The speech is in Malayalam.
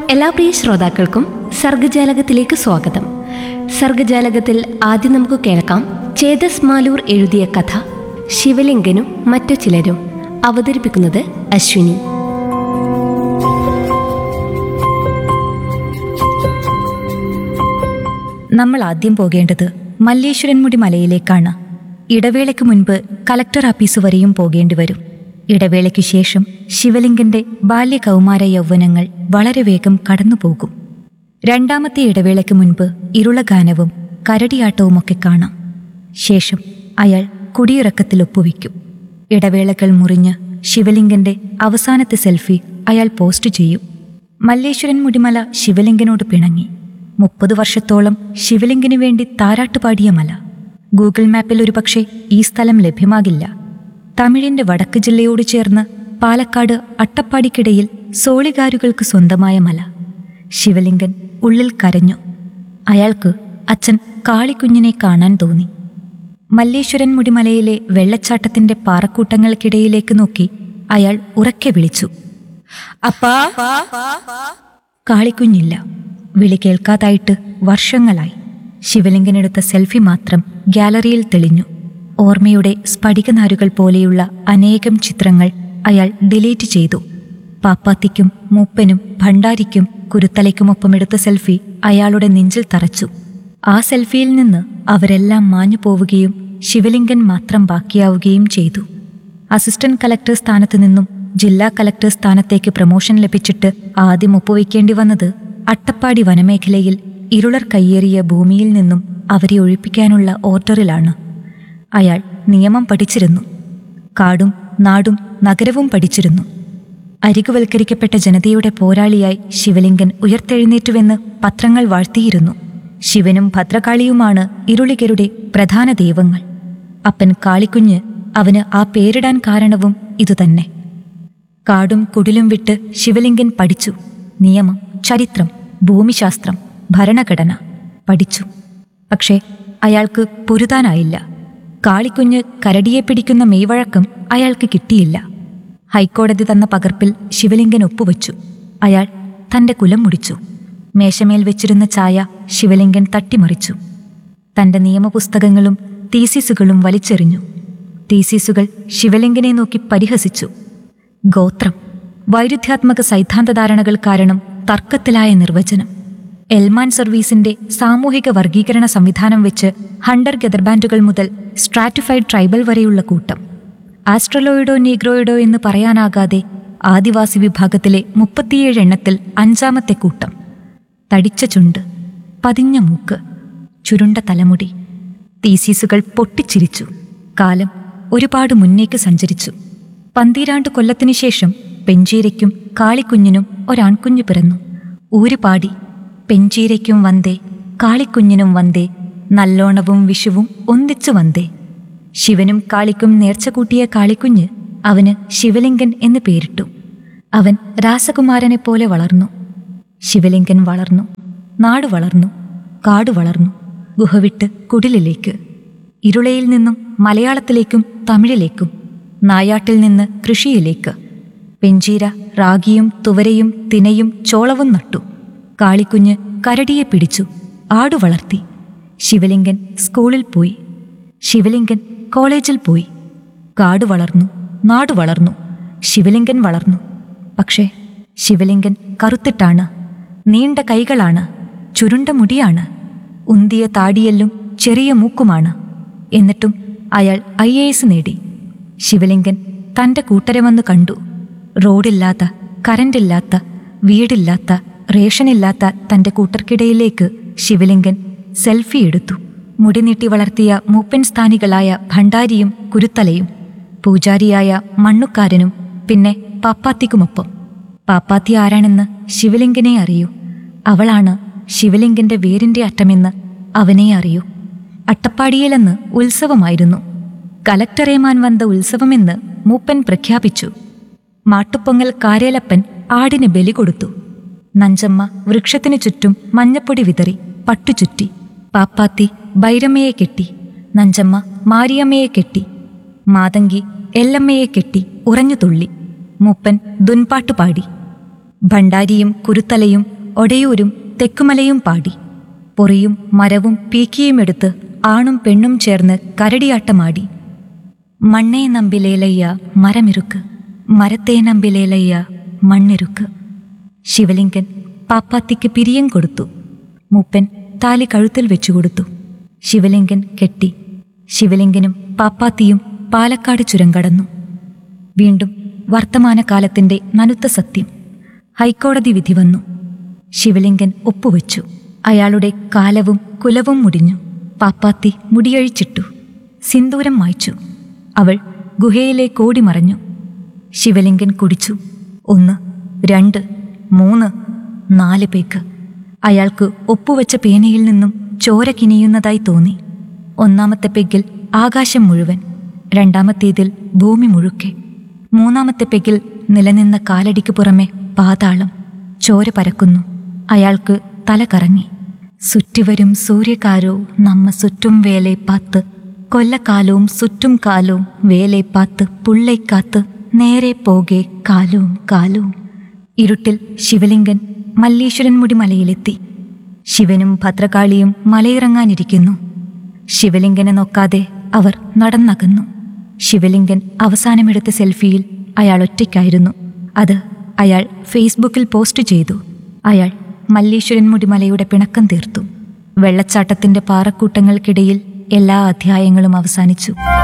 എല്ലാ പ്രിയ ശ്രോതാക്കൾക്കും സർഗജാലകത്തിലേക്ക് സ്വാഗതം സർഗജാലകത്തിൽ ആദ്യം നമുക്ക് കേൾക്കാം ചേതസ് മാലൂർ എഴുതിയ കഥ ശിവലിംഗനും മറ്റു ചിലരും അവതരിപ്പിക്കുന്നത് അശ്വിനി നമ്മൾ ആദ്യം പോകേണ്ടത് മല്ലേശ്വരൻമുടി മലയിലേക്കാണ് ഇടവേളയ്ക്ക് മുൻപ് കലക്ടർ ആഫീസ് വരെയും പോകേണ്ടി വരും ഇടവേളയ്ക്ക് ശേഷം ശിവലിംഗന്റെ ബാല്യകൗമാര യൗവനങ്ങൾ വളരെ വേഗം കടന്നുപോകും രണ്ടാമത്തെ ഇടവേളയ്ക്ക് മുൻപ് ഇരുളഗാനവും കരടിയാട്ടവുമൊക്കെ കാണാം ശേഷം അയാൾ കുടിയിറക്കത്തിൽ ഒപ്പുവെക്കും ഇടവേളകൾ മുറിഞ്ഞ് ശിവലിംഗന്റെ അവസാനത്തെ സെൽഫി അയാൾ പോസ്റ്റ് ചെയ്യും മല്ലേശ്വരൻ മുടിമല ശിവലിംഗനോട് പിണങ്ങി മുപ്പത് വർഷത്തോളം ശിവലിംഗിനു വേണ്ടി താരാട്ടുപാടിയ മല ഗൂഗിൾ മാപ്പിൽ ഒരുപക്ഷെ ഈ സ്ഥലം ലഭ്യമാകില്ല തമിഴിന്റെ വടക്ക് ജില്ലയോട് ചേർന്ന് പാലക്കാട് അട്ടപ്പാടിക്കിടയിൽ സോളികാരുകൾക്ക് സ്വന്തമായ മല ശിവലിംഗൻ ഉള്ളിൽ കരഞ്ഞു അയാൾക്ക് അച്ഛൻ കാളിക്കുഞ്ഞിനെ കാണാൻ തോന്നി മല്ലേശ്വരൻ മുടിമലയിലെ വെള്ളച്ചാട്ടത്തിന്റെ പാറക്കൂട്ടങ്ങൾക്കിടയിലേക്ക് നോക്കി അയാൾ ഉറക്കെ വിളിച്ചു അപ്പാ കാളിക്കുഞ്ഞില്ല വിളി കേൾക്കാതായിട്ട് വർഷങ്ങളായി ശിവലിംഗനെടുത്ത സെൽഫി മാത്രം ഗ്യാലറിയിൽ തെളിഞ്ഞു ഓർമ്മയുടെ സ്ഫടികനാരുകൾ പോലെയുള്ള അനേകം ചിത്രങ്ങൾ അയാൾ ഡിലീറ്റ് ചെയ്തു പാപ്പാത്തിക്കും മൂപ്പനും ഭണ്ഡാരിക്കും കുരുത്തലയ്ക്കുമൊപ്പം എടുത്ത സെൽഫി അയാളുടെ നെഞ്ചിൽ തറച്ചു ആ സെൽഫിയിൽ നിന്ന് അവരെല്ലാം മാഞ്ഞു പോവുകയും ശിവലിംഗൻ മാത്രം ബാക്കിയാവുകയും ചെയ്തു അസിസ്റ്റന്റ് കലക്ടർ സ്ഥാനത്ത് നിന്നും ജില്ലാ കലക്ടർ സ്ഥാനത്തേക്ക് പ്രമോഷൻ ലഭിച്ചിട്ട് ആദ്യം ഒപ്പുവയ്ക്കേണ്ടി വന്നത് അട്ടപ്പാടി വനമേഖലയിൽ ഇരുളർ കയ്യേറിയ ഭൂമിയിൽ നിന്നും അവരെ ഒഴിപ്പിക്കാനുള്ള ഓർഡറിലാണ് അയാൾ നിയമം പഠിച്ചിരുന്നു കാടും നാടും നഗരവും പഠിച്ചിരുന്നു അരികുവൽക്കരിക്കപ്പെട്ട ജനതയുടെ പോരാളിയായി ശിവലിംഗൻ ഉയർത്തെഴുന്നേറ്റുവെന്ന് പത്രങ്ങൾ വാഴ്ത്തിയിരുന്നു ശിവനും ഭദ്രകാളിയുമാണ് ഇരുളികരുടെ പ്രധാന ദൈവങ്ങൾ അപ്പൻ കാളിക്കുഞ്ഞ് അവന് ആ പേരിടാൻ കാരണവും ഇതുതന്നെ കാടും കുടിലും വിട്ട് ശിവലിംഗൻ പഠിച്ചു നിയമം ചരിത്രം ഭൂമിശാസ്ത്രം ഭരണഘടന പഠിച്ചു പക്ഷേ അയാൾക്ക് പൊരുതാനായില്ല കാളിക്കുഞ്ഞ് കരടിയെ പിടിക്കുന്ന മെയ്വഴക്കം അയാൾക്ക് കിട്ടിയില്ല ഹൈക്കോടതി തന്ന പകർപ്പിൽ ശിവലിംഗൻ ഒപ്പുവച്ചു അയാൾ തന്റെ കുലം മുടിച്ചു മേശമേൽ വെച്ചിരുന്ന ചായ ശിവലിംഗൻ തട്ടിമറിച്ചു തന്റെ നിയമപുസ്തകങ്ങളും തീസിസുകളും വലിച്ചെറിഞ്ഞു തീസിസുകൾ ശിവലിംഗനെ നോക്കി പരിഹസിച്ചു ഗോത്രം വൈരുദ്ധ്യാത്മക സൈദ്ധാന്തധാരണകൾ കാരണം തർക്കത്തിലായ നിർവചനം എൽമാൻ സർവീസിന്റെ സാമൂഹിക വർഗീകരണ സംവിധാനം വെച്ച് ഹണ്ടർ ഗദർബാൻഡുകൾ മുതൽ സ്ട്രാറ്റിഫൈഡ് ട്രൈബൽ വരെയുള്ള കൂട്ടം ആസ്ട്രലോയിഡോ നീഗ്രോയിഡോ എന്ന് പറയാനാകാതെ ആദിവാസി വിഭാഗത്തിലെ മുപ്പത്തിയേഴ് എണ്ണത്തിൽ അഞ്ചാമത്തെ കൂട്ടം തടിച്ച ചുണ്ട് പതിഞ്ഞ മൂക്ക് ചുരുണ്ട തലമുടി തീസീസുകൾ പൊട്ടിച്ചിരിച്ചു കാലം ഒരുപാട് മുന്നേക്ക് സഞ്ചരിച്ചു പന്തീരാണ്ട് കൊല്ലത്തിനു ശേഷം പെഞ്ചീരയ്ക്കും കാളിക്കുഞ്ഞിനും ഒരാൺകുഞ്ഞു പിറന്നു ഊരുപാടി പെഞ്ചീരയ്ക്കും വന്തേ കാളിക്കുഞ്ഞിനും വന്തേ നല്ലോണവും വിഷുവും ഒന്നിച്ചു വന്തേ ശിവനും കാളിക്കും നേർച്ച കൂട്ടിയ കാളിക്കുഞ്ഞ് അവന് ശിവലിംഗൻ എന്ന് പേരിട്ടു അവൻ രാസകുമാരനെ പോലെ വളർന്നു ശിവലിംഗൻ വളർന്നു നാട് വളർന്നു കാട് വളർന്നു ഗുഹ വിട്ട് കുടിലിലേക്ക് ഇരുളയിൽ നിന്നും മലയാളത്തിലേക്കും തമിഴിലേക്കും നായാട്ടിൽ നിന്ന് കൃഷിയിലേക്ക് പെഞ്ചീര റാഗിയും തുവരയും തിനയും ചോളവും നട്ടു കാളിക്കുഞ്ഞ് കരടിയെ പിടിച്ചു ആടു വളർത്തി ശിവലിംഗൻ സ്കൂളിൽ പോയി ശിവലിംഗൻ കോളേജിൽ പോയി കാട് വളർന്നു നാട് വളർന്നു ശിവലിംഗൻ വളർന്നു പക്ഷേ ശിവലിംഗൻ കറുത്തിട്ടാണ് നീണ്ട കൈകളാണ് ചുരുണ്ട മുടിയാണ് ഉന്തിയ താടിയെല്ലും ചെറിയ മൂക്കുമാണ് എന്നിട്ടും അയാൾ ഐ എ എസ് നേടി ശിവലിംഗൻ തന്റെ കൂട്ടരെ വന്ന് കണ്ടു റോഡില്ലാത്ത കറണ്ടില്ലാത്ത വീടില്ലാത്ത റേഷനില്ലാത്ത തന്റെ കൂട്ടർക്കിടയിലേക്ക് ശിവലിംഗൻ സെൽഫി എടുത്തു മുടി നീട്ടി വളർത്തിയ മൂപ്പൻ സ്ഥാനികളായ ഭണ്ഡാരിയും കുരുത്തലയും പൂജാരിയായ മണ്ണുക്കാരനും പിന്നെ പാപ്പാത്തിക്കുമൊപ്പം പാപ്പാത്തി ആരാണെന്ന് ശിവലിംഗനെ അറിയൂ അവളാണ് ശിവലിംഗന്റെ വേരിന്റെ അറ്റമെന്ന് അവനെ അറിയൂ അട്ടപ്പാടിയിലെന്ന് ഉത്സവമായിരുന്നു കലക്ടറേമാൻ വന്ന ഉത്സവമെന്ന് മൂപ്പൻ പ്രഖ്യാപിച്ചു മാട്ടുപ്പൊങ്ങൽ കാരേലപ്പൻ ആടിന് ബലി കൊടുത്തു നഞ്ചമ്മ വൃക്ഷത്തിനു ചുറ്റും മഞ്ഞപ്പൊടി വിതറി പട്ടുചുറ്റി പാപ്പാത്തി ബൈരമ്മയെ കെട്ടി നഞ്ചമ്മ മാരിയമ്മയെ കെട്ടി മാതങ്കി എല്ലമ്മയെ കെട്ടി ഉറഞ്ഞു തുള്ളി മൂപ്പൻ ദുൻപാട്ട് പാടി ഭണ്ഡാരിയും കുരുത്തലയും ഒടയൂരും തെക്കുമലയും പാടി പൊറിയും മരവും പീക്കിയും എടുത്ത് ആണും പെണ്ണും ചേർന്ന് കരടിയാട്ടമാടി മണ്ണേ നമ്പിലേലയ്യ മരമിരുക്ക് മരത്തേ നമ്പിലേലയ്യ മണ്ണിരുക്ക് ശിവലിംഗൻ പാപ്പാത്തിക്ക് പിരിയം കൊടുത്തു മൂപ്പൻ താലി കഴുത്തിൽ വെച്ചു കൊടുത്തു ശിവലിംഗൻ കെട്ടി ശിവലിംഗനും പാപ്പാത്തിയും പാലക്കാട് ചുരം കടന്നു വീണ്ടും വർത്തമാനകാലത്തിന്റെ നനുത്ത സത്യം ഹൈക്കോടതി വിധി വന്നു ശിവലിംഗൻ ഒപ്പുവെച്ചു അയാളുടെ കാലവും കുലവും മുടിഞ്ഞു പാപ്പാത്തി മുടിയഴിച്ചിട്ടു സിന്ദൂരം മായ്ച്ചു അവൾ ഗുഹയിലേക്ക് ഓടിമറഞ്ഞു ശിവലിംഗൻ കുടിച്ചു ഒന്ന് രണ്ട് മൂന്ന് നാല് പേക്ക് അയാൾക്ക് ഒപ്പുവെച്ച പേനയിൽ നിന്നും ചോര കിനിയുന്നതായി തോന്നി ഒന്നാമത്തെ പെഗ്ഗിൽ ആകാശം മുഴുവൻ രണ്ടാമത്തേതിൽ ഭൂമി മുഴുക്കെ മൂന്നാമത്തെ പെഗ്ഗിൽ നിലനിന്ന കാലടിക്ക് പുറമെ പാതാളം ചോര പരക്കുന്നു അയാൾക്ക് തല കറങ്ങി സുറ്റിവരും സൂര്യകാരോ നമ്മ സുറ്റും വേലെ പാത്ത് കൊല്ലക്കാലവും സുറ്റും കാലവും വേലെ പാത്ത് പുള്ളൈക്കാത്ത് നേരെ പോകെ കാലവും കാലവും ഇരുട്ടിൽ ശിവലിംഗൻ മല്ലീശ്വരൻമുടി മലയിലെത്തി ശിവനും ഭദ്രകാളിയും മലയിറങ്ങാനിരിക്കുന്നു ശിവലിംഗനെ നോക്കാതെ അവർ നടന്നകന്നു ശിവലിംഗൻ അവസാനമെടുത്ത സെൽഫിയിൽ അയാൾ ഒറ്റയ്ക്കായിരുന്നു അത് അയാൾ ഫേസ്ബുക്കിൽ പോസ്റ്റ് ചെയ്തു അയാൾ മല്ലീശ്വരൻമുടി മലയുടെ പിണക്കം തീർത്തു വെള്ളച്ചാട്ടത്തിന്റെ പാറക്കൂട്ടങ്ങൾക്കിടയിൽ എല്ലാ അധ്യായങ്ങളും അവസാനിച്ചു